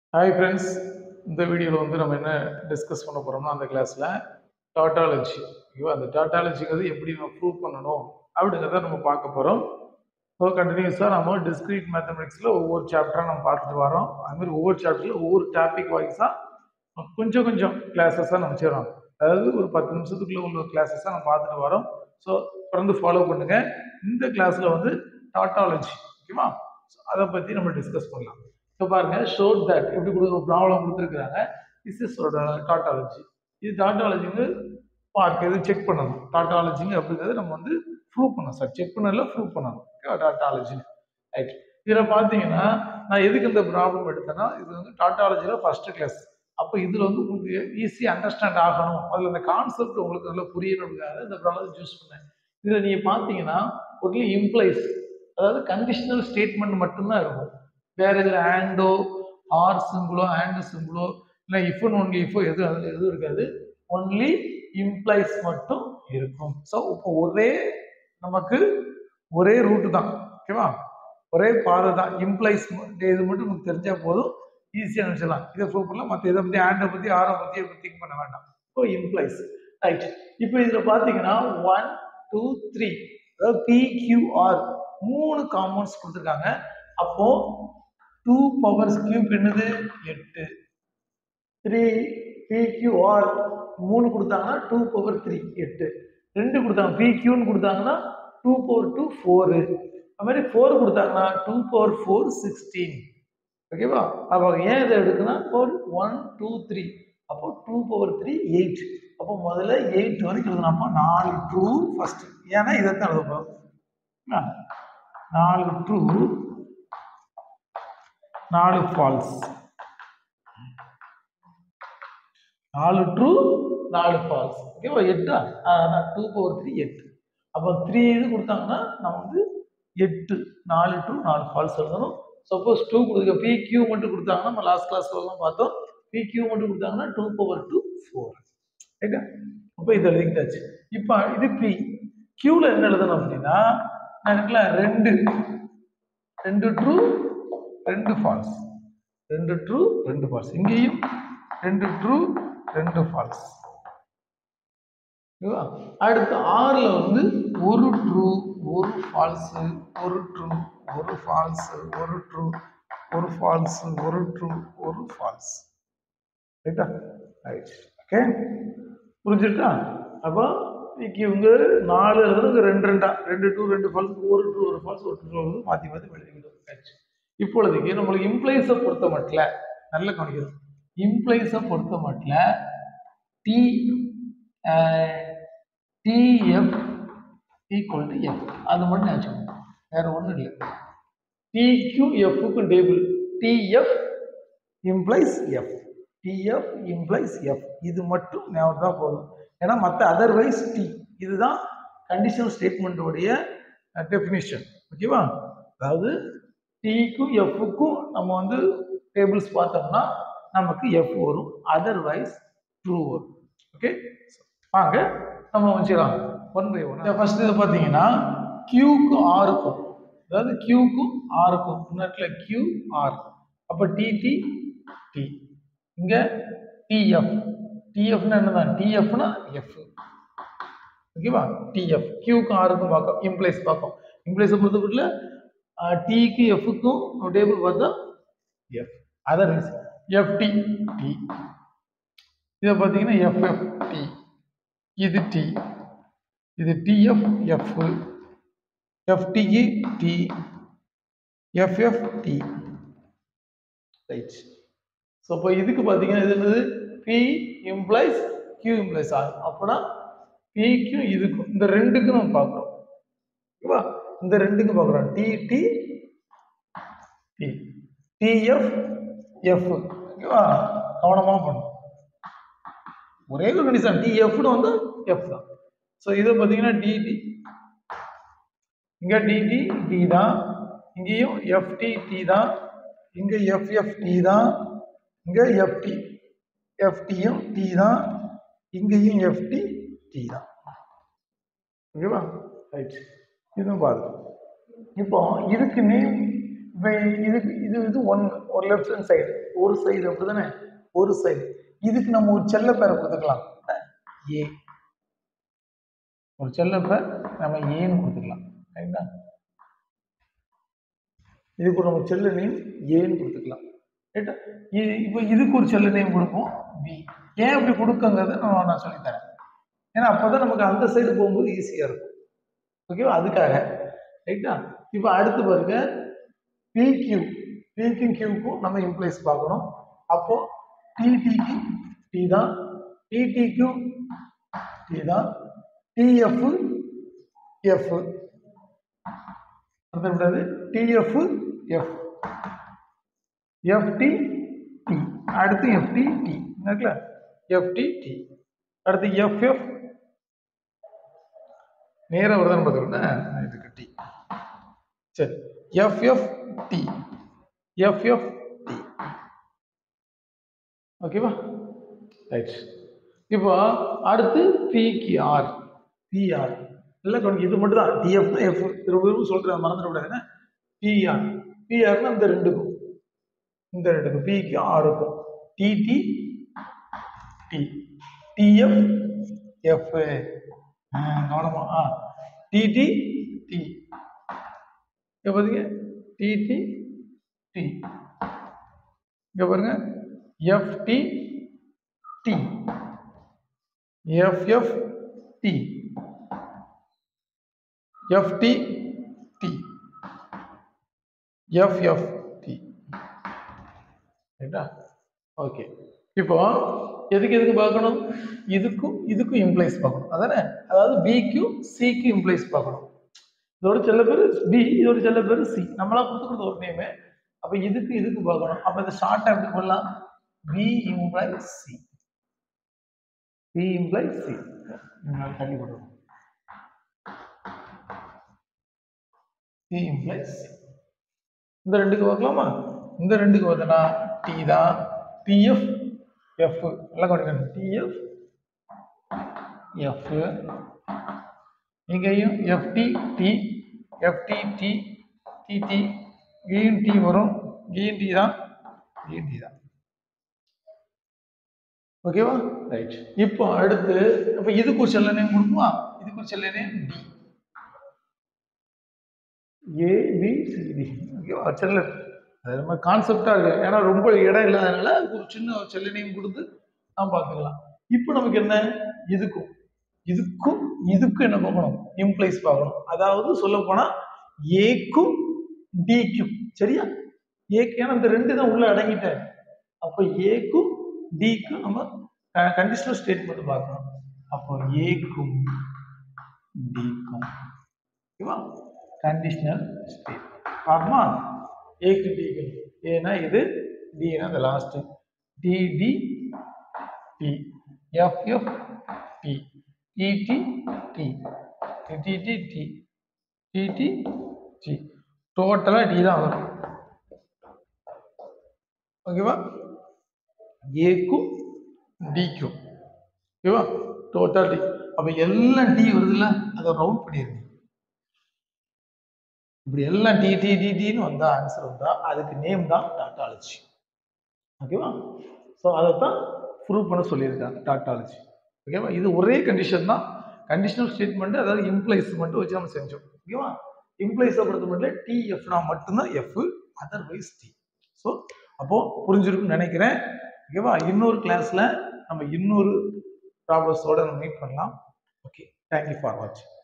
hi friends இந்த வீடியோவில் வந்து நம்ம என்ன டிஸ்கஸ் பண்ண போகிறோம்னா அந்த கிளாஸில் டாட்டாலஜி ஓகேவா அந்த டாட்டாலஜிங்கிறது எப்படி நம்ம ப்ரூவ் பண்ணணும் அப்படிங்கிறத நம்ம பார்க்க போகிறோம் ஸோ கண்டினியூஸாக நம்ம டிஸ்கிரீட் மேத்தமெட்டிக்ஸில் ஒவ்வொரு சாப்டராக நம்ம பார்த்துட்டு வரோம் அதுமாதிரி ஒவ்வொரு சாப்டரில் ஒவ்வொரு டாபிக் வைஸாக கொஞ்சம் கொஞ்சம் கிளாஸஸாக நம்ம செய்கிறோம் அதாவது ஒரு பத்து நிமிஷத்துக்குள்ள உள்ள கிளாஸஸாக நம்ம பார்த்துட்டு வரோம் ஸோ தொடர்ந்து ஃபாலோ பண்ணுங்கள் இந்த கிளாஸில் வந்து டாட்டாலஜி ஓகேவா ஸோ அதை பற்றி நம்ம டிஸ்கஸ் பண்ணலாம் இப்போ பாருங்க ஷோட் தட் எப்படி கொடுக்குற ப்ராப்ளம் கொடுத்துருக்குறாங்க திஸ் இஸ் டாட்டாலஜி இது டாட்டாலஜிங்க பார்க்க இது செக் பண்ணணும் டாட்டாலஜிங்க அப்படிங்கிறது நம்ம வந்து ப்ரூவ் பண்ணணும் சார் செக் பண்ணல ப்ரூவ் பண்ணணும் டாட்டாலஜி ரைட் இதில் பார்த்தீங்கன்னா நான் எதுக்கு இந்த ப்ராப்ளம் எடுத்தேன்னா இது வந்து டாட்டாலஜியில் ஃபர்ஸ்ட் கிளாஸ் அப்போ இதில் வந்து உங்களுக்கு ஈஸியாக அண்டர்ஸ்டாண்ட் ஆகணும் அதில் அந்த கான்செப்ட் உங்களுக்கு நல்லா புரியணுங்கிறதுக்காக இந்த ப்ராப்ளம் சூஸ் பண்ணேன் இதில் நீங்கள் பார்த்தீங்கன்னா ஒன்லி இம்ப்ளைஸ் அதாவது கண்டிஷனல் ஸ்டேட்மெண்ட் மட்டும்தான் இருக்கும் வேற இதில் ஆண்டோ ஆர் சிம்பிளோ ஆண்ட் சிம்பிளோ இல்லை இஃப்னு ஒன்லி இஃபோ எதுவும் அதில் எதுவும் இருக்காது ஒன்லி இம்ப்ளைஸ் மட்டும் இருக்கும் ஸோ இப்போ ஒரே நமக்கு ஒரே ரூட்டு தான் ஓகேவா ஒரே பாதை தான் இம்ப்ளைஸ் இது மட்டும் நமக்கு தெரிஞ்சால் போதும் ஈஸியாக நினச்சிடலாம் இதை ப்ரூவ் பண்ணலாம் மற்ற இதை பற்றி ஆண்டை பற்றி ஆரை பற்றி திங்க் பண்ண வேண்டாம் ஸோ இம்ப்ளைஸ் ரைட் இப்போ இதில் பார்த்தீங்கன்னா ஒன் டூ த்ரீ அதாவது பிக்யூஆர் மூணு காம்பவுண்ட்ஸ் கொடுத்துருக்காங்க அப்போ டூ பவர்ஸ் கியூப் என்னது எட்டு த்ரீ பிக்யூஆர் மூணு கொடுத்தாங்கன்னா டூ பவர் த்ரீ எட்டு ரெண்டு கொடுத்தாங்க பிக்யூன்னு கொடுத்தாங்கன்னா டூ பவர் டூ ஃபோரு அது மாதிரி ஃபோர் கொடுத்தாங்கன்னா டூ பவர் ஃபோர் சிக்ஸ்டீன் ஓகேவா அப்போ ஏன் இதை எடுக்குன்னா ஃபோர் ஒன் டூ த்ரீ அப்போ டூ பவர் த்ரீ எயிட் அப்போ முதல்ல எயிட் வரைக்கும் எழுதுனாப்பா நாலு ட்ரூ ஃபர்ஸ்ட் ஏன்னா இதை தான் எழுத போகிறோம் நாலு ட்ரூ நாலு ஃபால்ஸ் நாலு ட்ரூ நாலு ஃபால்ஸ் ஓகேவா எட்டா அதான் டூ பவர் த்ரீ எட்டு அப்போ த்ரீ இது கொடுத்தாங்கன்னா நம்ம வந்து எட்டு நாலு ட்ரூ நாலு ஃபால்ஸ் எழுதணும் சப்போஸ் டூ கொடுக்க பி கியூ மட்டும் கொடுத்தாங்கன்னா நம்ம லாஸ்ட் கிளாஸ்லாம் பார்த்தோம் பி கியூ மட்டும் கொடுத்தாங்கன்னா டூ பவர் டூ ஃபோர் ரைட்டா அப்போ இது எழுதிக்கிட்டாச்சு இப்போ இது பி கியூவில் என்ன எழுதணும் அப்படின்னா நான் இருக்குல்ல ரெண்டு ரெண்டு ட்ரூ ரெண்டு ஃபால்ஸ் ரெண்டு ட்ரூ ரெண்டு ஃபால்ஸ் இங்கேயும் ரெண்டு ட்ரூ ரெண்டு ஃபால்ஸ் ஓகேவா அடுத்து ஆறில் வந்து ஒரு ட்ரூ ஒரு ஃபால்ஸு ஒரு ட்ரூ ஒரு ஃபால்ஸு ஒரு ட்ரூ ஒரு ஃபால்ஸு ஒரு ட்ரூ ஒரு ஃபால்ஸ் ரைட்டா ரைட் ஓகே புரிஞ்சுட்டா அப்போ இன்னைக்கு இவங்க நாலு எழுதுறது ரெண்டு ரெண்டா ரெண்டு டூ ரெண்டு ஃபால்ஸ் ஒரு டூ ஒரு ஃபால்ஸ் ஒரு டூ வந்து மாற்றி மாற்றி எழுதிக்கிட்டோம் ஆச்சு இப்பொழுதுக்கு நம்மளுக்கு இம்ப்ளைஸை பொறுத்த மட்டும் நல்ல கவனிக்கணும் இம்ப்ளைஸை பொறுத்த மட்டும் T T F equal to F அது மட்டும் நினச்சிக்கணும் வேற ஒன்றும் இல்லை டிக்யூ எஃப்க்கும் table T F implies F T F implies F இது மட்டும் ஞாபகம் தான் போதும் ஏன்னா மற்ற அதர்வைஸ் டி இதுதான் கண்டிஷனல் ஸ்டேட்மெண்ட்டோடைய டெஃபினிஷன் ஓகேவா அதாவது டிக்கும் எஃப்க்கும் நம்ம வந்து டேபிள்ஸ் பார்த்தோம்னா நமக்கு எஃப் வரும் அதர்வைஸ் ட்ரூ வரும் ஓகே வாங்க நம்ம வச்சுக்கலாம் ஒன் பை ஒன் ஃபர்ஸ்ட் இது பார்த்தீங்கன்னா கியூக்கும் ஆருக்கும் அதாவது கியூக்கும் ஆருக்கும் முன்னாட்டில் கியூ ஆர் அப்போ டிடி டி இங்கே டிஎஃப் டிஎஃப்னா என்னதான் டிஎஃப்னா எஃப் ஓகேவா டிஎஃப் கியூக்கும் ஆருக்கும் பார்க்கும் இம்ப்ளைஸ் பார்க்கும் இம்ப்ளைஸை பொறுத்தவரையில் டிக்கு எஃப்க்கும் டேபிள் பார்த்தா எஃப் அதர் எஃப்டி டி இதை பார்த்தீங்கன்னா எஃப்எஃப் டி இது டி இது T F F F T E T F F T right so இப்போ இதுக்கு பார்த்தீங்கன்னா இது என்னது பி இம்ப்ளைஸ் கியூ இம்ப்ளைஸ் ஆகும் அப்போனா பிக்கும் இதுக்கும் இந்த ரெண்டுக்கும் நம்ம பார்க்குறோம் ஓகேவா இந்த ரெண்டுக்கும் பார்க்குறோம் T T T T F F ஓகேவா கவனமாக பண்ணும் ஒரே ஒரு கண்டிஷன் டிஎஃப்னு வந்து எஃப் தான் ஸோ இதை பார்த்தீங்கன்னா டிடி இங்கே டிடி டி தான் இங்கேயும் எஃப்டி டி தான் இங்கே எஃப்எஃப் டி தான் இங்கே எஃப்டி எஃப்டியும் டி தான் இங்கேயும் எஃப்டி டி தான் ஓகேவா ரைட் இதுவும் பாருங்க இப்போ இதுக்கு நேம் இப்போ இதுக்கு இது இது ஒன்று ஒரு லெஃப்ட் ஹேண்ட் சைடு ஒரு சைடு அப்படிதானே ஒரு சைடு இதுக்கு நம்ம ஒரு செல்ல பேரை கொடுத்துக்கலாம் ஏ ஒரு செல்ல பேர் நம்ம ஏன்னு கொடுத்துக்கலாம் ரைட்டா இதுக்கு நம்ம செல்ல நேம் ஏன்னு கொடுத்துக்கலாம் ரைட்டா இது இப்போ இதுக்கு ஒரு செல்ல நேம் கொடுப்போம் பி ஏன் அப்படி கொடுக்கங்கிறத நான் நான் சொல்லித்தரேன் ஏன்னா அப்பதான் நமக்கு அந்த சைடு போகும்போது ஈஸியாக இருக்கும் ஓகேவா அதுக்காக ரைட்டா இப்போ அடுத்து பாருங்க பிக்யூ பிக்கும் கியூக்கும் நம்ம இம்ப்ளைஸ் பார்க்கணும் அப்போ டிடிக்கு டி தான் டிடிக்கு டி தான் டிஎஃப் எஃப் விடாது டிஎஃப் எஃப் எஃப்டி டி அடுத்து எஃப்டி டி இருக்குல்ல எஃப்டி டி அடுத்து எஃப்எஃப் நேராக வருதான்னு பார்த்துக்கோங்க இதுக்கு டி சரி எஃப்எஃப் டி எஃப்எஃப் டி ஓகேவா ரைட் இப்போ அடுத்து பிகிஆர் பிஆர் இல்லை கொஞ்சம் இது மட்டும் தான் டிஎஃப் தான் எஃப் திரும்ப திரும்ப சொல்கிறேன் மறந்துடக்கூடாதுன்னா பிஆர் பிஆர்னா இந்த ரெண்டுக்கும் இந்த ரெண்டுக்கும் பிக்கு ஆறுக்கும் டிடி டி டிஎஃப் எஃப் கவனமா ஆ டிடி டி இங்கே பாருங்க டிடி டி இங்கே பாருங்க F T T F F T F T T F F T ரைட்டா ஓகே இப்போ எதுக்கு எதுக்கு பார்க்கணும் இதுக்கும் இதுக்கும் இம்ப்ளைஸ் பார்க்கணும் அதானே அதாவது பிக்கும் சிக்கும் இம்ப்ளைஸ் பார்க்கணும் இதோட செல்ல பேர் பி இதோட செல்ல பேர் சி நம்மளா கொடுத்துக்கிறது ஒரு நேமு அப்போ இதுக்கு இதுக்கு பார்க்கணும் அப்போ இந்த ஷார்ட்டாக எப்படி பண்ணலாம் P implies C P implies C தள்ளி போடுவோம் பி இம்ப்ளைஸ் சி இந்த ரெண்டுக்கு பார்க்கலாமா இந்த ரெண்டுக்கு பார்த்தோன்னா டி தான் டிஎஃப் எஃப் எல்லாம் கவனிக்கணும் டிஎஃப் எஃப் இங்கேயும் F T T F T T T T இயும் டி வரும் இயும் டி தான் இயும் டி தான் ஓகேவா ரைட் இப்போ அடுத்து இப்போ இதுக்கு ஒரு செல்ல நேம் கொடுக்குமா இதுக்கு ஒரு செல்ல நேம் டி ஏபிசிடி ஓகேவா செல்ல அது நம்ம கான்செப்டாக இருக்கு ஏன்னா ரொம்ப இடம் இல்லாதனால அதுக்கு ஒரு சின்ன செல்ல நேம் கொடுத்து நாம் பார்த்துக்கலாம் இப்போ நமக்கு என்ன இதுக்கும் இதுக்கும் இதுக்கும் என்ன பார்க்கணும் இம்ப்ளைஸ் பார்க்கணும் அதாவது சொல்ல போனா ஏக்கும் டிக்கும் சரியா ஏக்கு ஏன்னா இந்த ரெண்டு தான் உள்ள அடங்கிட்டேன் அப்போ ஏக்கும் டிக்கும் நம்ம கண்டிஷனல் ஸ்டேட்மெண்ட் பார்க்கணும் அப்போ ஏக்கும் டிக்கும் ஓகேவா கண்டிஷனல் ஸ்டேட் பார்ப்போமா ஏக்கு டிக்கு ஏன்னா இது டினா இந்த last T T T F F T T T T T T T T T T டோட்டலாக டி தான் வரும் ஓகேவா ஏக்கும் டிக்கும் ஓகேவா டோட்டல் டி அப்போ எல்லாம் டி வருதுல்ல அதை ரவுண்ட் பண்ணிடுங்க இப்படி எல்லாம் டி டி டி டின்னு வந்தால் ஆன்சர் வந்தால் அதுக்கு நேம் தான் டாட்டாலஜி ஓகேவா ஸோ அதை தான் ப்ரூவ் பண்ண சொல்லியிருக்காங்க டாட்டாலஜி ஓகேவா இது ஒரே கண்டிஷன் தான் கண்டிஷனல் ஸ்டேட்மெண்ட் அதாவது இம்ப்ளைஸ் மட்டும் வச்சு நம்ம செஞ்சோம் ஓகேவா இம்ப்ளைஸை பொறுத்த மட்டும் டிஎஃப்னா மட்டும்தான் எஃப் அதர்வைஸ் டி ஸோ அப்போது புரிஞ்சிருக்குன்னு நினைக்கிறேன் ஓகேவா இன்னொரு கிளாஸில் நம்ம இன்னொரு ப்ராப்ளம்ஸோட நம்ம மீட் பண்ணலாம் ஓகே தேங்க்யூ ஃபார் வாட்சிங்